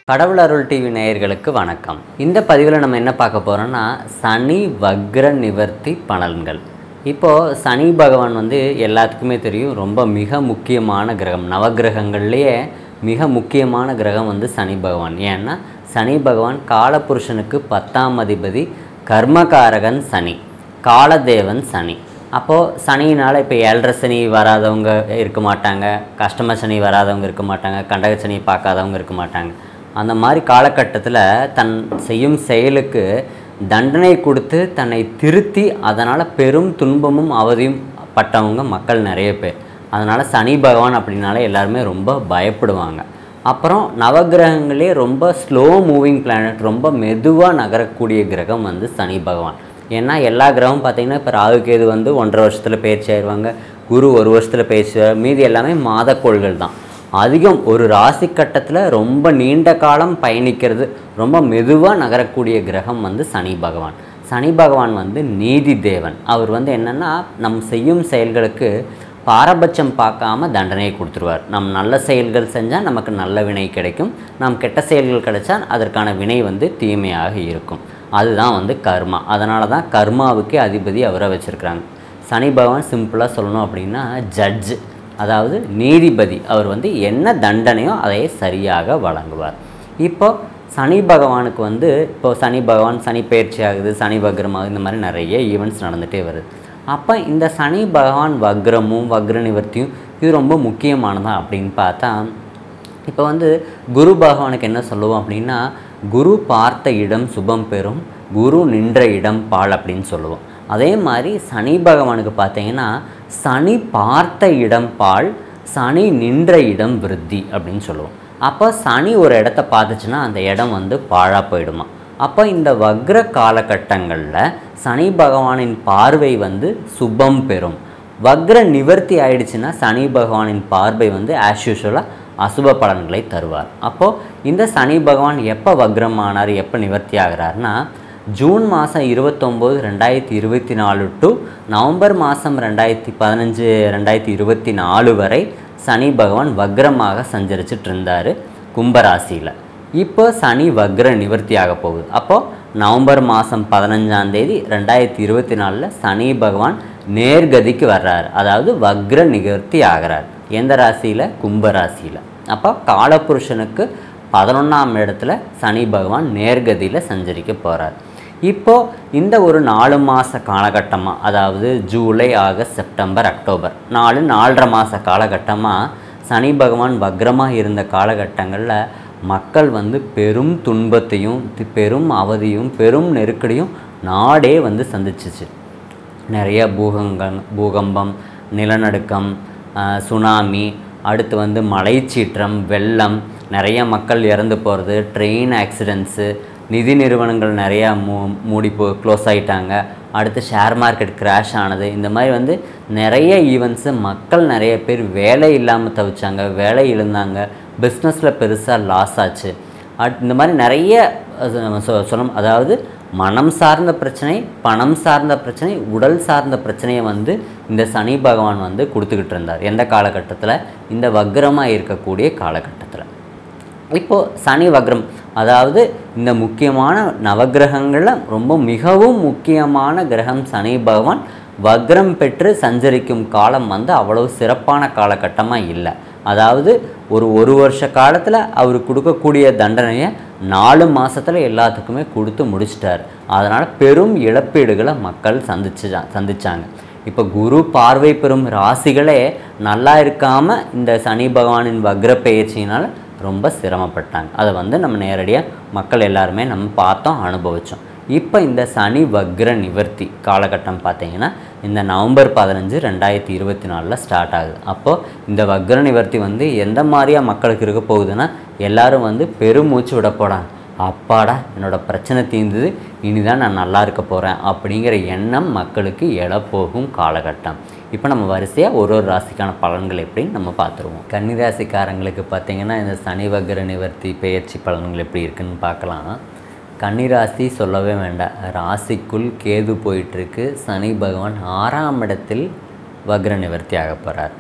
கடவுள் அருள் டிவி நேயர்களுக்கு வணக்கம் இந்த பதிவில் நம்ம என்ன பார்க்க போகிறோம்னா சனி வக்ர நிவர்த்தி பலன்கள் இப்போது சனி பகவான் வந்து எல்லாத்துக்குமே தெரியும் ரொம்ப மிக முக்கியமான கிரகம் நவகிரகங்கள்லேயே மிக முக்கியமான கிரகம் வந்து சனி பகவான் ஏன்னா சனி பகவான் காலபுருஷனுக்கு பத்தாம் அதிபதி கர்மகாரகன் சனி காலதேவன் சனி அப்போது சனியினால் இப்போ ஏழரை சனி வராதவங்க இருக்க மாட்டாங்க கஷ்டம சனி வராதவங்க இருக்க மாட்டாங்க கண்டக சனி பார்க்காதவங்க இருக்க மாட்டாங்க அந்த மாதிரி காலகட்டத்தில் தன் செய்யும் செயலுக்கு தண்டனை கொடுத்து தன்னை திருத்தி அதனால் பெரும் துன்பமும் அவதியும் பட்டவங்க மக்கள் நிறைய பேர் அதனால் சனி பகவான் அப்படின்னாலே எல்லாருமே ரொம்ப பயப்படுவாங்க அப்புறம் நவகிரகங்களே ரொம்ப ஸ்லோ மூவிங் பிளானட் ரொம்ப மெதுவாக நகரக்கூடிய கிரகம் வந்து சனி பகவான் ஏன்னா எல்லா கிரகமும் பார்த்தீங்கன்னா இப்போ ராகு கேது வந்து ஒன்றரை வருஷத்தில் பயிற்சி ஆயிடுவாங்க குரு ஒரு வருஷத்தில் பயிற்சி மீதி எல்லாமே மாதக்கோள்கள் தான் அதிகம் ஒரு ராசி கட்டத்தில் ரொம்ப நீண்ட காலம் பயணிக்கிறது ரொம்ப மெதுவாக நகரக்கூடிய கிரகம் வந்து சனி பகவான் சனி பகவான் வந்து நீதி தேவன் அவர் வந்து என்னென்னா நம் செய்யும் செயல்களுக்கு பாரபட்சம் பார்க்காம தண்டனையை கொடுத்துருவார் நம் நல்ல செயல்கள் செஞ்சால் நமக்கு நல்ல வினை கிடைக்கும் நாம் கெட்ட செயல்கள் கிடைச்சா அதற்கான வினை வந்து தீமையாக இருக்கும் அதுதான் வந்து கர்மா அதனால தான் கர்மாவுக்கே அதிபதி அவரை வச்சுருக்கிறாங்க சனி பகவான் சிம்பிளாக சொல்லணும் அப்படின்னா ஜட்ஜ் அதாவது நீதிபதி அவர் வந்து என்ன தண்டனையோ அதை சரியாக வழங்குவார் இப்போ சனி பகவானுக்கு வந்து இப்போ சனி பகவான் சனி பயிற்சி ஆகுது சனி வக்ரமாகுது இந்த மாதிரி நிறைய ஈவெண்ட்ஸ் நடந்துகிட்டே வருது அப்போ இந்த சனி பகவான் வக்ரமும் வக்ர நிவர்த்தியும் இது ரொம்ப முக்கியமானதா அப்படின்னு பார்த்தா இப்போ வந்து குரு பகவானுக்கு என்ன சொல்லுவோம் அப்படின்னா குரு பார்த்த இடம் சுபம் பெறும் குரு நின்ற இடம் பால் அப்படின்னு சொல்லுவோம் அதே மாதிரி சனி பகவானுக்கு பார்த்தீங்கன்னா சனி பார்த்த இடம் பால் சனி நின்ற இடம் விருத்தி அப்படின்னு சொல்லுவோம் அப்போ சனி ஒரு இடத்த பார்த்துச்சுன்னா அந்த இடம் வந்து பாழாக போயிடுமா அப்போ இந்த வக்ர காலகட்டங்களில் சனி பகவானின் பார்வை வந்து சுபம் பெறும் வக்ர நிவர்த்தி ஆயிடுச்சுன்னா சனி பகவானின் பார்வை வந்து ஆஸ் யூஷுவலாக அசுப பலன்களை தருவார் அப்போது இந்த சனி பகவான் எப்போ வக்ரமானார் எப்போ நிவர்த்தி ஆகிறார்னா ஜூன் மாதம் இருபத்தொம்போது ரெண்டாயிரத்தி இருபத்தி நாலு டு நவம்பர் மாதம் ரெண்டாயிரத்தி பதினஞ்சு ரெண்டாயிரத்தி இருபத்தி நாலு வரை சனி பகவான் வக்ரமாக சஞ்சரிச்சிட்டு இருந்தார் கும்பராசியில் இப்போ சனி வக்ர நிவர்த்தி ஆக போகுது அப்போது நவம்பர் மாதம் பதினஞ்சாம் தேதி ரெண்டாயிரத்தி இருபத்தி நாலில் சனி பகவான் நேர்கதிக்கு வர்றார் அதாவது வக்ர நிவர்த்தி ஆகிறார் எந்த ராசியில் கும்பராசியில் அப்போ காலபுருஷனுக்கு பதினொன்றாம் இடத்துல சனி பகவான் நேர்கதியில் சஞ்சரிக்க போகிறார் இப்போது இந்த ஒரு நாலு மாத காலகட்டமாக அதாவது ஜூலை ஆகஸ்ட் செப்டம்பர் அக்டோபர் நாலு நாலரை மாத காலகட்டமாக சனி பகவான் வக்ரமாக இருந்த காலகட்டங்களில் மக்கள் வந்து பெரும் துன்பத்தையும் தி- பெரும் அவதியும் பெரும் நெருக்கடியும் நாடே வந்து சந்திச்சிச்சு நிறைய பூகங்கம் பூகம்பம் நிலநடுக்கம் ஆஹ், சுனாமி அடுத்து வந்து மலைச்சீற்றம் வெள்ளம் நிறைய மக்கள் இறந்து போகிறது ட்ரெயின் ஆக்சிடென்ட்ஸு நிதி நிறுவனங்கள் நிறையா மூ மூடி போ க்ளோஸ் ஆகிட்டாங்க அடுத்து ஷேர் மார்க்கெட் கிராஷ் ஆனது இந்த மாதிரி வந்து நிறைய ஈவெண்ட்ஸு மக்கள் நிறைய பேர் வேலை இல்லாமல் தவிச்சாங்க வேலை இழந்தாங்க பிஸ்னஸில் பெருசாக லாஸ் ஆச்சு அட் இந்த மாதிரி நிறைய அது நம்ம சொ சொல்லணும் அதாவது மனம் சார்ந்த பிரச்சனை பணம் சார்ந்த பிரச்சனை உடல் சார்ந்த பிரச்சனையை வந்து இந்த சனி பகவான் வந்து கொடுத்துக்கிட்டு இருந்தார் எந்த காலகட்டத்தில் இந்த வக்ரமாக இருக்கக்கூடிய காலகட்டத்தில் இப்போது சனி வக்ரம் அதாவது இந்த முக்கியமான நவக்கிரகங்களில் ரொம்ப மிகவும் முக்கியமான கிரகம் சனி பகவான் வக்ரம் பெற்று சஞ்சரிக்கும் காலம் வந்து அவ்வளவு சிறப்பான காலகட்டமாக இல்லை அதாவது ஒரு ஒரு வருஷ காலத்தில் அவர் கொடுக்கக்கூடிய தண்டனையை நாலு மாசத்துல எல்லாத்துக்குமே கொடுத்து முடிச்சிட்டார் அதனால் பெரும் இழப்பீடுகளை மக்கள் சந்திச்சு சந்திச்சாங்க இப்போ குரு பார்வை பெறும் ராசிகளே நல்லா இருக்காமல் இந்த சனி பகவானின் வக்ர பெயர்ச்சியினால் ரொம்ப சிரமப்பட்டாங்க அதை வந்து நம்ம நேரடியாக மக்கள் எல்லாருமே நம்ம பார்த்தோம் அனுபவித்தோம் இப்போ இந்த சனி வக்ர நிவர்த்தி காலகட்டம் பார்த்தீங்கன்னா இந்த நவம்பர் பதினஞ்சு ரெண்டாயிரத்தி இருபத்தி நாலில் ஸ்டார்ட் ஆகுது அப்போது இந்த வக்ர நிவர்த்தி வந்து எந்த மாதிரியா மக்களுக்கு இருக்க போகுதுன்னா எல்லாரும் வந்து பெருமூச்சு விட போகிறாங்க அப்பாடா என்னோட பிரச்சனை தீர்ந்தது இனிதான் நான் நல்லா இருக்க போகிறேன் அப்படிங்கிற எண்ணம் மக்களுக்கு எழப்போகும் காலகட்டம் இப்போ நம்ம வரிசையாக ஒரு ஒரு ராசிக்கான பலன்கள் எப்படின்னு நம்ம பார்த்துருவோம் கன்னிராசிக்காரங்களுக்கு பார்த்தீங்கன்னா இந்த சனி வக்ர நிவர்த்தி பெயர்ச்சி பலன்கள் எப்படி இருக்குன்னு பார்க்கலாம் கன்னிராசி சொல்லவே வேண்டாம் ராசிக்குள் கேது போயிட்டுருக்கு சனி பகவான் ஆறாம் இடத்தில் வக்ர நிவர்த்தி ஆக போகிறார்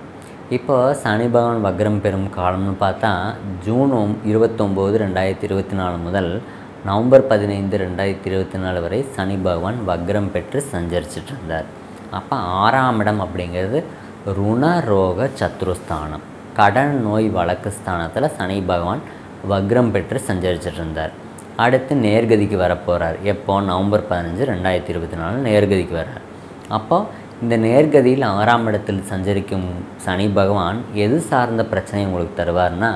இப்போ சனி பகவான் வக்ரம் பெறும் காலம்னு பார்த்தா ஜூன் ஒம்- இருபத்தொம்போது ரெண்டாயிரத்தி இருபத்தி நாலு முதல் நவம்பர் பதினைந்து ரெண்டாயிரத்தி இருபத்தி நாலு வரை சனி பகவான் வக்ரம் பெற்று சஞ்சரிச்சிட்டு இருந்தார் அப்போ ஆறாம் இடம் அப்படிங்கிறது ருண ரோக சத்ருஸ்தானம் கடன் நோய் வழக்கு ஸ்தானத்தில் சனி பகவான் வக்ரம் பெற்று சஞ்சரிச்சிட்டு இருந்தார் அடுத்து நேர்கதிக்கு வரப்போகிறார் எப்போ நவம்பர் பதினஞ்சு ரெண்டாயிரத்தி இருபத்தி நாலு நேர்கதிக்கு வர்றார் அப்போ இந்த நேர்கதியில் ஆறாம் இடத்தில் சஞ்சரிக்கும் சனி பகவான் எது சார்ந்த பிரச்சனை உங்களுக்கு தருவார்னா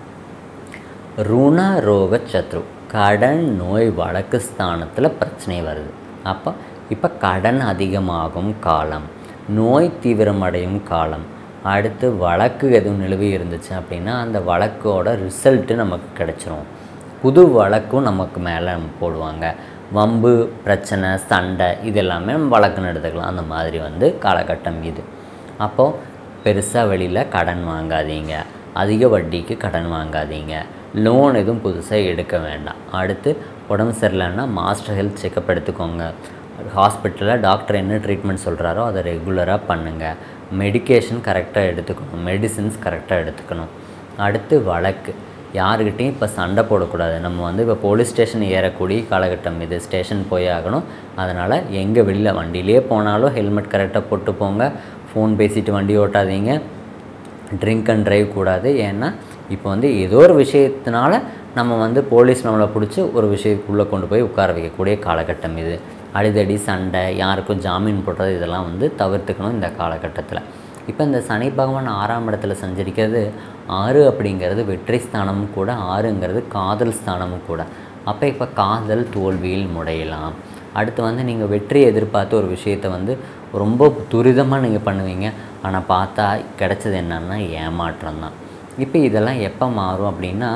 ருண ரோக சத்ரு கடன் நோய் வழக்கு ஸ்தானத்தில் பிரச்சனை வருது அப்போ இப்போ கடன் அதிகமாகும் காலம் நோய் தீவிரமடையும் காலம் அடுத்து வழக்கு எதுவும் நிலுவை இருந்துச்சு அப்படின்னா அந்த வழக்கோட ரிசல்ட்டு நமக்கு கிடைச்சிரும் புது வழக்கும் நமக்கு மேலே நம்ம போடுவாங்க வம்பு பிரச்சனை சண்டை இது எல்லாமே நம்ம வழக்குன்னு எடுத்துக்கலாம் அந்த மாதிரி வந்து காலகட்டம் இது அப்போது பெருசாக வெளியில் கடன் வாங்காதீங்க அதிக வட்டிக்கு கடன் வாங்காதீங்க லோன் எதுவும் புதுசாக எடுக்க வேண்டாம் அடுத்து உடம்பு சரியில்லைன்னா மாஸ்டர் ஹெல்த் செக்கப் எடுத்துக்கோங்க ஹாஸ்பிட்டலில் டாக்டர் என்ன ட்ரீட்மெண்ட் சொல்கிறாரோ அதை ரெகுலராக பண்ணுங்கள் மெடிகேஷன் கரெக்டாக எடுத்துக்கணும் மெடிசின்ஸ் கரெக்டாக எடுத்துக்கணும் அடுத்து வழக்கு யாருக்கிட்டையும் இப்போ சண்டை போடக்கூடாது நம்ம வந்து இப்போ போலீஸ் ஸ்டேஷன் ஏறக்கூடிய காலகட்டம் இது ஸ்டேஷன் போய் ஆகணும் அதனால் எங்கே வெளியில் வண்டியிலே போனாலும் ஹெல்மெட் கரெக்டாக போட்டு போங்க ஃபோன் பேசிட்டு வண்டி ஓட்டாதீங்க ட்ரிங்க் அண்ட் டிரைவ் கூடாது ஏன்னா இப்போ வந்து ஏதோ ஒரு விஷயத்தினால நம்ம வந்து போலீஸ் நம்மளை பிடிச்சி ஒரு விஷயத்துக்குள்ளே கொண்டு போய் உட்கார வைக்கக்கூடிய காலகட்டம் இது அடிதடி சண்டை யாருக்கும் ஜாமீன் போடுறது இதெல்லாம் வந்து தவிர்த்துக்கணும் இந்த காலகட்டத்தில் இப்போ இந்த சனி பகவான் ஆறாம் இடத்துல சஞ்சரிக்கிறது ஆறு அப்படிங்கிறது வெற்றி ஸ்தானமும் கூட ஆறுங்கிறது காதல் ஸ்தானமும் கூட அப்போ இப்போ காதல் தோல்வியில் முடையலாம் அடுத்து வந்து நீங்கள் வெற்றி எதிர்பார்த்து ஒரு விஷயத்தை வந்து ரொம்ப துரிதமாக நீங்கள் பண்ணுவீங்க ஆனால் பார்த்தா கிடைச்சது என்னன்னா ஏமாற்றம் தான் இப்போ இதெல்லாம் எப்போ மாறும் அப்படின்னா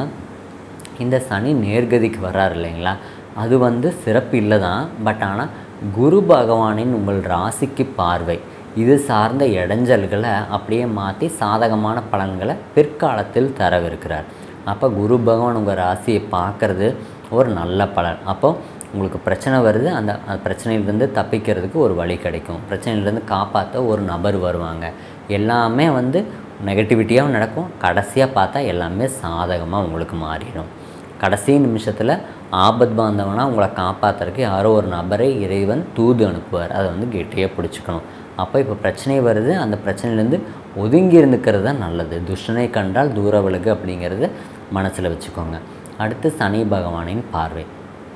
இந்த சனி நேர்கதிக்கு வர்றார் இல்லைங்களா அது வந்து சிறப்பு இல்லை தான் பட் ஆனால் குரு பகவானின் உங்கள் ராசிக்கு பார்வை இது சார்ந்த இடைஞ்சல்களை அப்படியே மாற்றி சாதகமான பலன்களை பிற்காலத்தில் தரவிருக்கிறார் அப்போ குரு பகவான் உங்கள் ராசியை பார்க்கறது ஒரு நல்ல பலன் அப்போ உங்களுக்கு பிரச்சனை வருது அந்த அந்த பிரச்சனையிலேருந்து தப்பிக்கிறதுக்கு ஒரு வழி கிடைக்கும் பிரச்சனையிலேருந்து காப்பாற்ற ஒரு நபர் வருவாங்க எல்லாமே வந்து நெகட்டிவிட்டியாகவும் நடக்கும் கடைசியாக பார்த்தா எல்லாமே சாதகமாக உங்களுக்கு மாறிடும் கடைசி நிமிஷத்தில் ஆபத் பாந்தவனாக உங்களை காப்பாற்றுறதுக்கு யாரோ ஒரு நபரை இறைவன் தூது அனுப்புவார் அதை வந்து கெட்டியாக பிடிச்சிக்கணும் அப்போ இப்போ பிரச்சனை வருது அந்த பிரச்சனையிலேருந்து ஒதுங்கி இருந்துக்கிறது தான் நல்லது துஷ்டனை கண்டால் தூர விலகு அப்படிங்கிறது மனசில் வச்சுக்கோங்க அடுத்து சனி பகவானின் பார்வை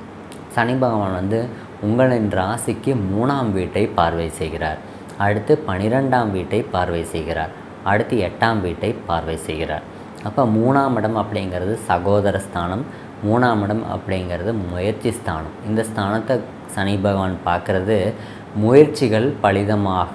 சனி பகவான் வந்து உங்களின் ராசிக்கு மூணாம் வீட்டை பார்வை செய்கிறார் அடுத்து பனிரெண்டாம் வீட்டை பார்வை செய்கிறார் அடுத்து எட்டாம் வீட்டை பார்வை செய்கிறார் அப்போ மூணாம் இடம் அப்படிங்கிறது சகோதர ஸ்தானம் மூணாம் இடம் அப்படிங்கிறது முயற்சி ஸ்தானம் இந்த ஸ்தானத்தை சனி பகவான் பார்க்குறது முயற்சிகள் பலிதமாக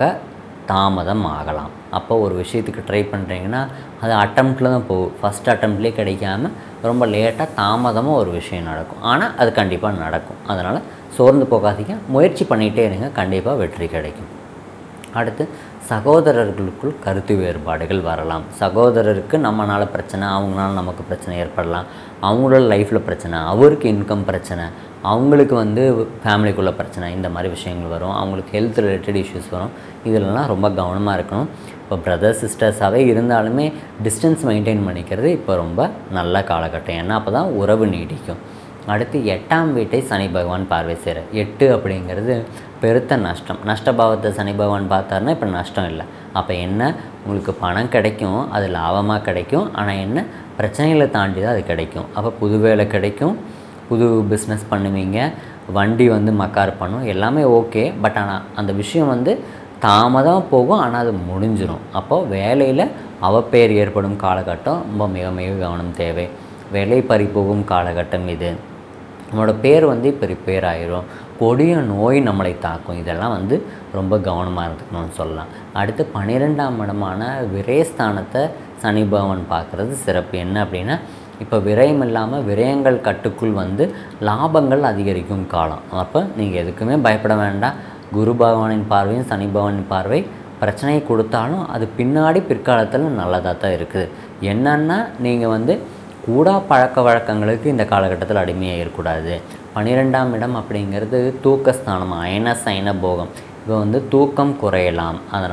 தாமதம் ஆகலாம் அப்போ ஒரு விஷயத்துக்கு ட்ரை பண்ணுறீங்கன்னா அது அட்டம்ப்டில் தான் போகும் ஃபஸ்ட் அட்டம்ப்ட்லேயே கிடைக்காம ரொம்ப லேட்டாக தாமதமாக ஒரு விஷயம் நடக்கும் ஆனால் அது கண்டிப்பாக நடக்கும் அதனால் சோர்ந்து போகாதீங்க முயற்சி பண்ணிகிட்டே இருங்க கண்டிப்பாக வெற்றி கிடைக்கும் அடுத்து சகோதரர்களுக்குள் கருத்து வேறுபாடுகள் வரலாம் சகோதரருக்கு நம்மனால பிரச்சனை அவங்களால நமக்கு பிரச்சனை ஏற்படலாம் அவங்களோட லைஃப்பில் பிரச்சனை அவருக்கு இன்கம் பிரச்சனை அவங்களுக்கு வந்து ஃபேமிலிக்குள்ளே பிரச்சனை இந்த மாதிரி விஷயங்கள் வரும் அவங்களுக்கு ஹெல்த் ரிலேட்டட் இஷ்யூஸ் வரும் இதிலெல்லாம் ரொம்ப கவனமாக இருக்கணும் இப்போ பிரதர் சிஸ்டர்ஸாகவே இருந்தாலுமே டிஸ்டன்ஸ் மெயின்டைன் பண்ணிக்கிறது இப்போ ரொம்ப நல்ல காலகட்டம் ஏன்னா அப்போ தான் உறவு நீடிக்கும் அடுத்து எட்டாம் வீட்டை சனி பகவான் பார்வை செய்கிறார் எட்டு அப்படிங்கிறது பெருத்த நஷ்டம் நஷ்டபாவத்தை சனி பகவான் பார்த்தாருன்னா இப்போ நஷ்டம் இல்லை அப்போ என்ன உங்களுக்கு பணம் கிடைக்கும் அது லாபமாக கிடைக்கும் ஆனால் என்ன பிரச்சனைகளை தாண்டி தான் அது கிடைக்கும் அப்போ புது வேலை கிடைக்கும் புது பிஸ்னஸ் பண்ணுவீங்க வண்டி வந்து மக்கார் பண்ணும் எல்லாமே ஓகே பட் ஆனால் அந்த விஷயம் வந்து தாமதம் போகும் ஆனால் அது முடிஞ்சிடும் அப்போது வேலையில் அவப்பெயர் ஏற்படும் காலகட்டம் ரொம்ப மிக மிக கவனம் தேவை வேலை பறி போகும் காலகட்டம் இது நம்மளோட பேர் வந்து இப்போ ரிப்பேர் ஆயிரும் கொடிய நோய் நம்மளை தாக்கும் இதெல்லாம் வந்து ரொம்ப கவனமாக இருந்துக்கணும்னு சொல்லலாம் அடுத்து பன்னிரெண்டாம் இடமான விரயஸ்தானத்தை சனி பகவான் பார்க்குறது சிறப்பு என்ன அப்படின்னா இப்போ விரயம் இல்லாமல் விரயங்கள் கட்டுக்குள் வந்து லாபங்கள் அதிகரிக்கும் காலம் அப்போ நீங்கள் எதுக்குமே பயப்பட வேண்டாம் குரு பகவானின் பார்வையும் சனி பகவானின் பார்வை பிரச்சனையை கொடுத்தாலும் அது பின்னாடி பிற்காலத்தில் நல்லதாக தான் இருக்குது என்னன்னா நீங்கள் வந்து கூடா பழக்க வழக்கங்களுக்கு இந்த காலகட்டத்தில் அடிமையாக இருக்கக்கூடாது பன்னிரெண்டாம் இடம் அப்படிங்கிறது தூக்கஸ்தானம் அயன சயன போகம் இப்போ வந்து தூக்கம் குறையலாம் அதனால்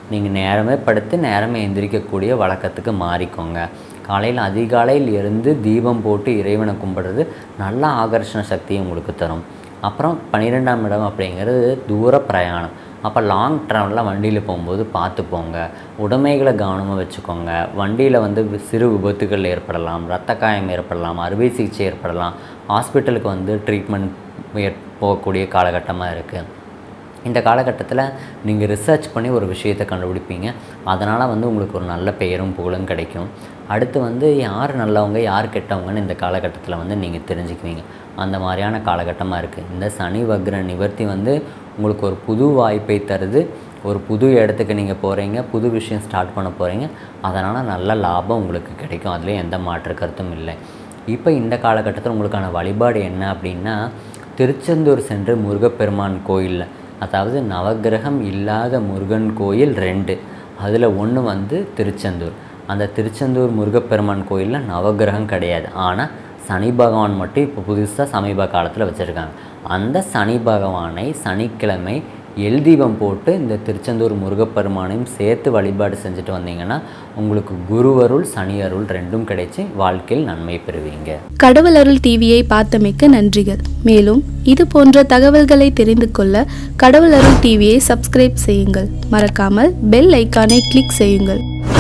நீங்கள் நேரமே படுத்து நேரமே எந்திரிக்கக்கூடிய வழக்கத்துக்கு மாறிக்கோங்க காலையில் அதிகாலையில் இருந்து தீபம் போட்டு இறைவனை கும்பிடுறது நல்ல ஆகர்ஷண சக்தியை உங்களுக்கு தரும் அப்புறம் பன்னிரெண்டாம் இடம் அப்படிங்கிறது தூர பிரயாணம் அப்போ லாங் ட்ராவலில் வண்டியில் போகும்போது பார்த்து போங்க உடைமைகளை கவனமாக வச்சுக்கோங்க வண்டியில் வந்து வி- சிறு விபத்துகள் ஏற்படலாம் இரத்த காயம் ஏற்படலாம் அறுவை சிகிச்சை ஏற்படலாம் ஹாஸ்பிட்டலுக்கு வந்து ட்ரீட்மெண்ட் ஏற் போகக்கூடிய காலகட்டமாக இருக்குது இந்த காலகட்டத்தில் நீங்கள் ரிசர்ச் பண்ணி ஒரு விஷயத்தை கண்டுபிடிப்பீங்க அதனால் வந்து உங்களுக்கு ஒரு நல்ல பெயரும் புகழும் கிடைக்கும் அடுத்து வந்து யார் நல்லவங்க யார் கெட்டவங்கன்னு இந்த காலகட்டத்தில் வந்து நீங்கள் தெரிஞ்சுக்குவீங்க அந்த மாதிரியான காலகட்டமாக இருக்குது இந்த சனி வக்ர நிவர்த்தி வந்து உங்களுக்கு ஒரு புது வாய்ப்பை தருது ஒரு புது இடத்துக்கு நீங்கள் போகிறீங்க புது விஷயம் ஸ்டார்ட் பண்ண போகிறீங்க அதனால் நல்ல லாபம் உங்களுக்கு கிடைக்கும் அதுலேயும் எந்த மாற்று கருத்தும் இல்லை இப்போ இந்த காலகட்டத்தில் உங்களுக்கான வழிபாடு என்ன அப்படின்னா திருச்செந்தூர் சென்று முருகப்பெருமான் கோயிலில் அதாவது நவக்கிரகம் இல்லாத முருகன் கோயில் ரெண்டு அதில் ஒன்று வந்து திருச்செந்தூர் அந்த திருச்செந்தூர் முருகப்பெருமான் கோயிலில் நவக்கிரகம் கிடையாது ஆனால் சனி பகவான் மட்டும் இப்போ புதுசாக சமீப காலத்தில் வச்சுருக்காங்க அந்த சனி பகவானை சனிக்கிழமை எல் தீபம் போட்டு இந்த திருச்செந்தூர் முருகப்பெருமானையும் சேர்த்து வழிபாடு செஞ்சுட்டு வந்தீங்கன்னா உங்களுக்கு குருவருள் சனி அருள் ரெண்டும் கிடைச்சி வாழ்க்கையில் நன்மை பெறுவீங்க கடவுள் அருள் டிவியை பார்த்தமைக்க நன்றிகள் மேலும் இது போன்ற தகவல்களை தெரிந்து கொள்ள கடவுள் அருள் டிவியை சப்ஸ்கிரைப் செய்யுங்கள் மறக்காமல் பெல் ஐக்கானை கிளிக் செய்யுங்கள்